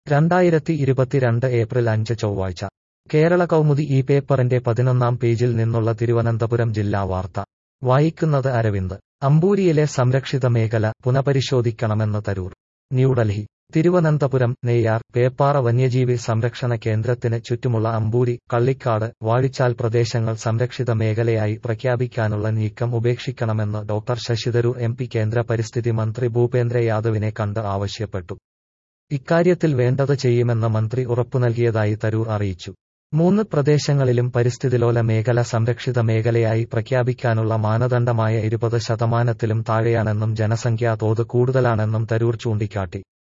രണ്ടായിരത്തി ഇരുപത്തിരണ്ട് ഏപ്രിൽ അഞ്ച് ചൊവ്വാഴ്ച കേരള കൗമുദി ഈ പേപ്പറിന്റെ പതിനൊന്നാം പേജിൽ നിന്നുള്ള തിരുവനന്തപുരം ജില്ലാ വാർത്ത വായിക്കുന്നത് അരവിന്ദ് അമ്പൂരിയിലെ സംരക്ഷിത മേഖല പുനഃപരിശോധിക്കണമെന്ന് തരൂർ ന്യൂഡൽഹി തിരുവനന്തപുരം നെയ്യാർ പേപ്പാറ വന്യജീവി സംരക്ഷണ കേന്ദ്രത്തിന് ചുറ്റുമുള്ള അമ്പൂരി കള്ളിക്കാട് വാഴിച്ചാൽ പ്രദേശങ്ങൾ സംരക്ഷിത മേഖലയായി പ്രഖ്യാപിക്കാനുള്ള നീക്കം ഉപേക്ഷിക്കണമെന്ന് ഡോക്ടർ ശശിതരൂർ എം പി കേന്ദ്ര പരിസ്ഥിതി മന്ത്രി ഭൂപേന്ദ്ര യാദവിനെ കണ്ട് ആവശ്യപ്പെട്ടു ഇക്കാര്യത്തിൽ വേണ്ടത് ചെയ്യുമെന്ന് മന്ത്രി ഉറപ്പു നൽകിയതായി തരൂർ അറിയിച്ചു മൂന്ന് പ്രദേശങ്ങളിലും പരിസ്ഥിതിലോല മേഖല സംരക്ഷിത മേഖലയായി പ്രഖ്യാപിക്കാനുള്ള മാനദണ്ഡമായ ഇരുപത് ശതമാനത്തിലും താഴെയാണെന്നും ജനസംഖ്യാ തോത് കൂടുതലാണെന്നും തരൂർ ചൂണ്ടിക്കാട്ടി